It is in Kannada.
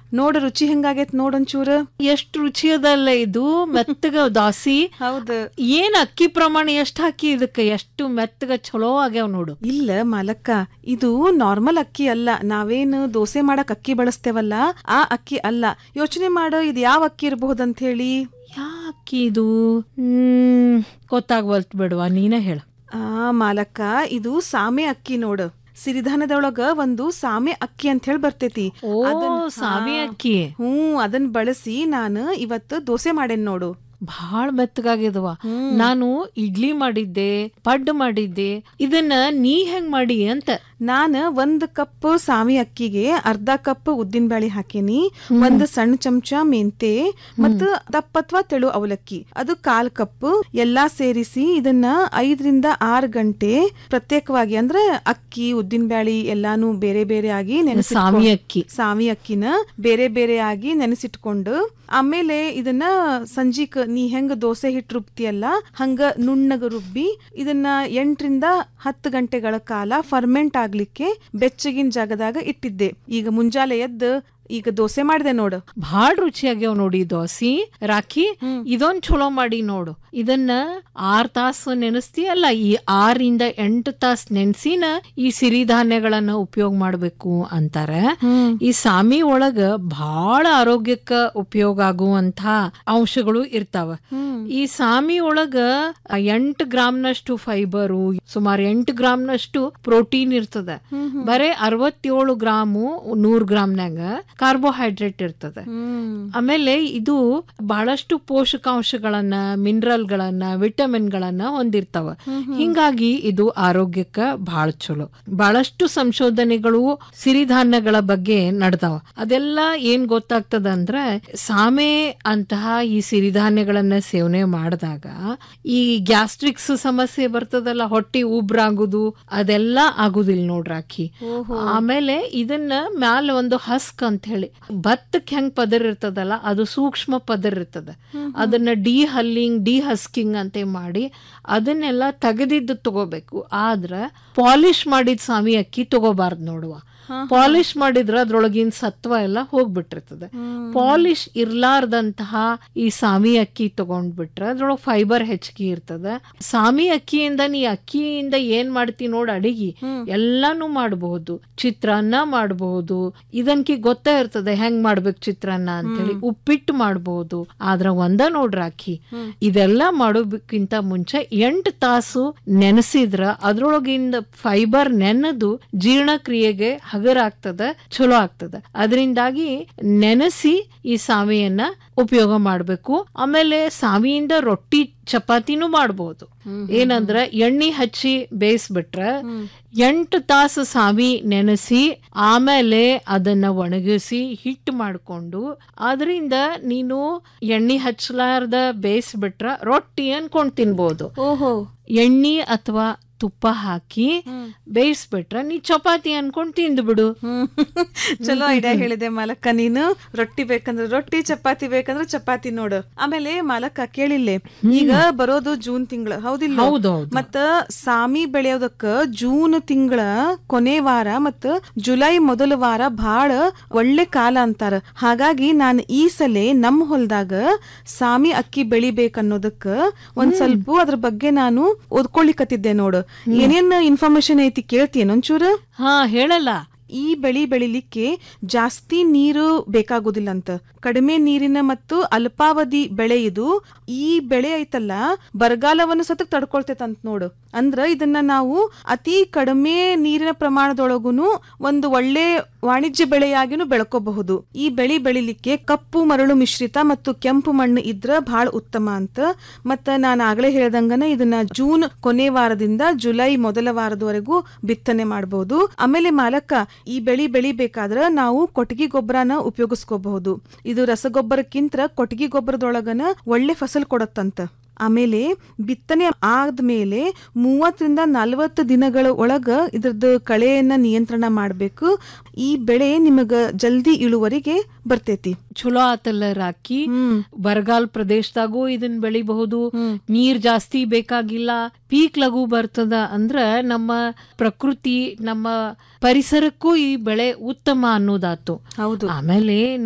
ನೋಡ ರುಚಿ ಹೆಂಗಾಗೈತ್ ನೋಡೊಂಚೂರ ಎಷ್ಟ್ ರುಚಿ ಅದಲ್ಲ ಇದು ಮೆತ್ತಗ ದಾಸಿ ಹೌದು ಏನ್ ಅಕ್ಕಿ ಪ್ರಮಾಣ ಎಷ್ಟ್ ಹಾಕಿ ಇದಕ್ಕೆ ಎಷ್ಟು ಮೆತ್ತಗ ಚಲೋ ಆಗ್ಯಾವ ನೋಡು ಇಲ್ಲ ಮಾಲಕ್ಕ ಇದು ನಾರ್ಮಲ್ ಅಕ್ಕಿ ಅಲ್ಲ ನಾವೇನು ದೋಸೆ ಮಾಡಕ್ ಅಕ್ಕಿ ಬಳಸ್ತೇವಲ್ಲ ಆ ಅಕ್ಕಿ ಅಲ್ಲ ಯೋಚನೆ ಮಾಡು ಇದು ಯಾವ ಅಕ್ಕಿ ಇರಬಹುದಂತ ಹೇಳಿ ಯಾ ಅಕ್ಕಿ ಇದು ಹ್ಮ್ ಗೊತ್ತಾಗ್ವಲ್ತ್ ಬಿಡುವ ನೀನ ಹೇಳ ಆ ಮಾಲಕ್ಕ ಇದು ಸಾಮೆ ಅಕ್ಕಿ ನೋಡು ಸಿರಿಧಾನದೊಳಗ ಒಂದು ಸಾಮೆ ಅಕ್ಕಿ ಅಂತ ಹೇಳಿ ಬರ್ತೈತಿ ಓ ಸಾವಿ ಅಕ್ಕಿ ಹ್ಮ್ ಅದನ್ ಬಳಸಿ ನಾನು ಇವತ್ತು ದೋಸೆ ಮಾಡೇನ್ ನೋಡು ಭಾಳ ಮೆತ್ತಗಾಗಿದವ ನಾನು ಇಡ್ಲಿ ಮಾಡಿದ್ದೆ ಪಡ್ಡು ಮಾಡಿದ್ದೆ ಇದನ್ನ ನೀ ಹೆಂಗ್ ಮಾಡಿ ಅಂತ ನಾನ ಒಂದ್ ಕಪ್ ಸಾವಿ ಅಕ್ಕಿಗೆ ಅರ್ಧ ಕಪ್ ಉದ್ದಿನ ಬ್ಯಾಳಿ ಹಾಕೇನಿ ಒಂದ್ ಸಣ್ಣ ಚಮಚ ಮೆಂತೆ ಮತ್ತ ದಪ್ಪ ಅಥವಾ ತೆಳು ಅವಲಕ್ಕಿ ಅದು ಕಾಲ್ ಕಪ್ ಎಲ್ಲಾ ಸೇರಿಸಿ ಇದನ್ನ ಐದರಿಂದ ಆರ್ ಗಂಟೆ ಪ್ರತ್ಯೇಕವಾಗಿ ಅಂದ್ರೆ ಅಕ್ಕಿ ಉದ್ದಿನ ಬ್ಯಾಳಿ ಎಲ್ಲಾನು ಬೇರೆ ಬೇರೆ ಆಗಿ ನೆನೆಸಿ ಸಾವಿ ಅಕ್ಕಿ ಸಾವಿ ಅಕ್ಕಿನ ಬೇರೆ ಬೇರೆ ಆಗಿ ನೆನೆಸಿಟ್ಕೊಂಡು ಆಮೇಲೆ ಇದನ್ನ ಸಂಜಿಕ್ ನೀ ಹೆಂಗ ದೋಸೆ ಹಿಟ್ಟು ರುಬ್ತಿಯಲ್ಲ ಹಂಗ ನುಣ್ಣಗ ರುಬ್ಬಿ ಇದನ್ನ ಎಂಟರಿಂದ ಹತ್ತು ಗಂಟೆಗಳ ಕಾಲ ಫರ್ಮೆಂಟ್ ಆಗ್ಲಿಕ್ಕೆ ಬೆಚ್ಚಗಿನ ಜಾಗದಾಗ ಇಟ್ಟಿದ್ದೆ ಈಗ ಮುಂಜಾನೆ ಎದ್ದು ಈಗ ದೋಸೆ ಮಾಡಿದೆ ನೋಡು ಭಾಳ ರುಚಿಯಾಗ್ಯಾವ ನೋಡಿ ದೋಸಿ ರಾಖಿ ಇದೊಂದ್ ಚಲೋ ಮಾಡಿ ನೋಡು ಇದನ್ನ ಆರ್ ತಾಸು ನೆನೆಸ್ತೀಯಲ್ಲ ಈ ಆರಿಂದ ಎಂಟು ತಾಸ್ ನೆನ್ಸಿನ ಈ ಸಿರಿಧಾನ್ಯಗಳನ್ನ ಉಪಯೋಗ ಮಾಡ್ಬೇಕು ಅಂತಾರೆ ಈ ಸಾಮಿ ಒಳಗ ಬಹಳ ಆರೋಗ್ಯಕ್ಕ ಉಪಯೋಗ ಆಗುವಂತ ಅಂಶಗಳು ಇರ್ತಾವ ಈ ಸಾಮಿ ಒಳಗ ಎಂಟು ಗ್ರಾಮ್ನಷ್ಟು ಫೈಬರು ಸುಮಾರು ಎಂಟು ಗ್ರಾಮ್ನಷ್ಟು ಪ್ರೋಟೀನ್ ಇರ್ತದ ಬರೇ ಅರವತ್ತೇಳು ಗ್ರಾಮು ನೂರ್ ಗ್ರಾಮ್ನಾಗ ಕಾರ್ಬೋಹೈಡ್ರೇಟ್ ಇರ್ತದೆ ಆಮೇಲೆ ಇದು ಬಹಳಷ್ಟು ಪೋಷಕಾಂಶಗಳನ್ನ ಮಿನರಲ್ಗಳನ್ನ ವಿಟಮಿನ್ಗಳನ್ನ ಹೊಂದಿರ್ತಾವ ಹಿಂಗಾಗಿ ಇದು ಆರೋಗ್ಯಕ್ಕ ಬಹಳ ಚಲೋ ಬಹಳಷ್ಟು ಸಂಶೋಧನೆಗಳು ಸಿರಿಧಾನ್ಯಗಳ ಬಗ್ಗೆ ನಡೆದವ ಅದೆಲ್ಲ ಏನ್ ಗೊತ್ತಾಗ್ತದ ಅಂದ್ರೆ ಸಾಮೆ ಅಂತಹ ಈ ಸಿರಿಧಾನ್ಯಗಳನ್ನ ಸೇವನೆ ಮಾಡಿದಾಗ ಈ ಗ್ಯಾಸ್ಟ್ರಿಕ್ಸ್ ಸಮಸ್ಯೆ ಬರ್ತದಲ್ಲ ಹೊಟ್ಟಿ ಉಬ್ರಾಗುದು ಅದೆಲ್ಲ ಆಗುದಿಲ್ಲ ನೋಡ್ರಾಕಿ ಆಮೇಲೆ ಇದನ್ನ ಮ್ಯಾಲ ಒಂದು ಹಸ್ಕ್ ಅಂತ ಹೇಳಿ ಭತ್ತಕ್ಕೆ ಹೆಂಗ್ ಪದರ್ ಇರ್ತದಲ್ಲ ಅದು ಸೂಕ್ಷ್ಮ ಪದರ್ ಇರ್ತದ ಅದನ್ನ ಡಿ ಹಲ್ಲಿಂಗ್ ಡಿ ಹಸ್ಕಿಂಗ್ ಅಂತ ಮಾಡಿ ಅದನ್ನೆಲ್ಲ ತೆಗೆದಿದ್ದು ತಗೋಬೇಕು ಆದ್ರ ಪಾಲಿಶ್ ಮಾಡಿದ ಸಾಮಿ ಅಕ್ಕಿ ತಗೋಬಾರ್ದು ನೋಡುವ ಪಾಲಿಶ್ ಮಾಡಿದ್ರ ಅದ್ರೊಳಗಿನ ಸತ್ವ ಎಲ್ಲ ಹೋಗ್ಬಿಟ್ಟಿರ್ತದೆ ಪಾಲಿಶ್ ಇರ್ಲಾರ್ದಂತಹ ಈ ಸಾಮಿ ಅಕ್ಕಿ ತಗೊಂಡ್ಬಿಟ್ರೆ ಅದ್ರೊಳಗೆ ಫೈಬರ್ ಹೆಚ್ಚಿಗೆ ಇರ್ತದ ಸಾಮಿ ಅಕ್ಕಿಯಿಂದ ನೀ ಅಕ್ಕಿಯಿಂದ ಏನ್ ಮಾಡ್ತಿ ನೋಡ್ ಅಡಿಗೆ ಎಲ್ಲಾನು ಮಾಡಬಹುದು ಚಿತ್ರಾನ್ನ ಮಾಡಬಹುದು ಇದನ್ಕಿ ಗೊತ್ತೇ ಇರ್ತದೆ ಹೆಂಗ್ ಮಾಡ್ಬೇಕು ಚಿತ್ರಾನ್ನ ಅಂತೇಳಿ ಉಪ್ಪಿಟ್ಟು ಮಾಡಬಹುದು ಆದ್ರ ಒಂದ ನೋಡ್ರ ಅಕ್ಕಿ ಇದೆಲ್ಲ ಮಾಡೋದಕ್ಕಿಂತ ಮುಂಚೆ ಎಂಟು ತಾಸು ನೆನೆಸಿದ್ರ ಅದ್ರೊಳಗಿಂದ ಫೈಬರ್ ನೆನೆದು ಜೀರ್ಣಕ್ರಿಯೆಗೆ ಹಗರ ಆಗ್ತದ ಚಲೋ ಆಗ್ತದ ಅದರಿಂದಾಗಿ ನೆನೆಸಿ ಈ ಸಾವೆಯನ್ನ ಉಪಯೋಗ ಮಾಡ್ಬೇಕು ಆಮೇಲೆ ಸಾವಿಯಿಂದ ರೊಟ್ಟಿ ಚಪಾತಿನೂ ಮಾಡ್ಬೋದು ಏನಂದ್ರ ಎಣ್ಣೆ ಹಚ್ಚಿ ಬೇಯಿಸ್ಬಿಟ್ರ ಎಂಟು ತಾಸು ಸಾವಿ ನೆನೆಸಿ ಆಮೇಲೆ ಅದನ್ನ ಒಣಗಿಸಿ ಹಿಟ್ಟು ಮಾಡ್ಕೊಂಡು ಅದರಿಂದ ನೀನು ಎಣ್ಣೆ ಹಚ್ಚಲಾರ್ದ ಬೇಯಿಸ್ಬಿಟ್ರ ರೊಟ್ಟಿ ಅನ್ಕೊಂಡ್ ತಿನ್ಬೋದು ಓಹೋ ಎಣ್ಣೆ ಅಥವಾ ತುಪ್ಪ ಹಾಕಿ ಬೇಯಿಸ್ಬಿಟ್ರ ನೀ ಚಪಾತಿ ಅನ್ಕೊಂಡ್ ತಿಂದ್ಬಿಡು ಚಲೋ ಐಡಿಯಾ ಹೇಳಿದೆ ಮಾಲಕ್ಕ ನೀನು ರೊಟ್ಟಿ ಬೇಕಂದ್ರೆ ರೊಟ್ಟಿ ಚಪಾತಿ ಬೇಕಂದ್ರೆ ಚಪಾತಿ ನೋಡು ಆಮೇಲೆ ಮಾಲಕ್ಕ ಕೇಳಿಲ್ಲೆ ಈಗ ಬರೋದು ಜೂನ್ ತಿಂಗಳ ಹೌದಿಲ್ಲ ಹೌದೌದು. ಮತ್ತ ಸಾಮಿ ಬೆಳೆಯೋದಕ್ಕ ಜೂನ್ ತಿಂಗಳ ಕೊನೆ ವಾರ ಮತ್ತ ಜುಲೈ ಮೊದಲ ವಾರ ಬಹಳ ಒಳ್ಳೆ ಕಾಲ ಅಂತಾರ ಹಾಗಾಗಿ ನಾನು ಈ ಸಲ ನಮ್ಮ ಹೊಲದಾಗ ಸಾಮಿ ಅಕ್ಕಿ ಬೆಳಿಬೇಕನ್ನೋದಕ್ಕ ಒಂದ್ ಸ್ವಲ್ಪ ಅದ್ರ ಬಗ್ಗೆ ನಾನು ಓದ್ಕೊಳ್ಳಿಕತ್ತಿದ್ದೆ ನೋಡು ಏನೇನ್ ಇನ್ಫಾರ್ಮೇಶನ್ ಐತಿ ಕೇಳ್ತೀನಿ ಒಂಚೂರು ಹಾ ಹೇಳಲ್ಲ ಈ ಬೆಳಿ ಬೆಳಿಲಿಕ್ಕೆ ಜಾಸ್ತಿ ನೀರು ಬೇಕಾಗುದಿಲ್ಲ ಅಂತ ಕಡಿಮೆ ನೀರಿನ ಮತ್ತು ಅಲ್ಪಾವಧಿ ಬೆಳೆ ಇದು ಈ ಬೆಳೆ ಐತಲ್ಲ ಬರಗಾಲವನ್ನು ಸತಕ್ ತಡ್ಕೊಳ್ತೈತಂತ ನೋಡು ಅಂದ್ರ ಇದನ್ನ ನಾವು ಅತಿ ಕಡಿಮೆ ನೀರಿನ ಪ್ರಮಾಣದೊಳಗುನು ಒಂದು ಒಳ್ಳೆ ವಾಣಿಜ್ಯ ಬೆಳೆಯಾಗಿನೂ ಬೆಳ್ಕೋಬಹುದು ಈ ಬೆಳಿ ಬೆಳಿಲಿಕ್ಕೆ ಕಪ್ಪು ಮರಳು ಮಿಶ್ರಿತ ಮತ್ತು ಕೆಂಪು ಮಣ್ಣು ಇದ್ರ ಬಹಳ ಉತ್ತಮ ಅಂತ ಮತ್ತ ನಾನು ಆಗ್ಲೇ ಹೇಳ್ದಂಗನ ಇದನ್ನ ಜೂನ್ ಕೊನೆ ವಾರದಿಂದ ಜುಲೈ ಮೊದಲ ವಾರದವರೆಗೂ ಬಿತ್ತನೆ ಮಾಡಬಹುದು ಆಮೇಲೆ ಮಾಲಕ್ಕ ಈ ಬೆಳಿ ಬೆಳಿಬೇಕಾದ್ರ ನಾವು ಕೊಟ್ಟಿಗೆ ಗೊಬ್ಬರನ ಉಪಯೋಗಿಸ್ಕೋಬಹುದು ಇದು ರಸಗೊಬ್ಬರಕ್ಕಿಂತ ಕೊಟ್ಟಿಗೆ ಗೊಬ್ಬರದೊಳಗನ ಒಳ್ಳೆ ಫಸಲ್ ಕೊಡತ್ತಂತ ಆಮೇಲೆ ಬಿತ್ತನೆ ಆದ್ಮೇಲೆ ಮೂವತ್ತರಿಂದ ನಲವತ್ತು ದಿನಗಳ ಒಳಗ ಇದ್ರದ್ದು ಕಳೆಯನ್ನ ನಿಯಂತ್ರಣ ಮಾಡಬೇಕು ಈ ಬೆಳೆ ನಿಮಗ ಜಲ್ದಿ ಇಳುವರಿಗೆ ಬರ್ತೈತಿ ಚಲೋ ಆತಲ್ಲ ರಾಕಿ ಬರಗಾಲ ಪ್ರದೇಶದಾಗೂ ಇದನ್ ಬೆಳಿಬಹುದು ನೀರ್ ಜಾಸ್ತಿ ಬೇಕಾಗಿಲ್ಲ ಪೀಕ್ ಲಘು ಬರ್ತದ ಅಂದ್ರ ನಮ್ಮ ಪ್ರಕೃತಿ ನಮ್ಮ ಪರಿಸರಕ್ಕೂ ಈ ಬೆಳೆ ಉತ್ತಮ ಅನ್ನೋದಾತು ಹೌದು ಆಮೇಲೆ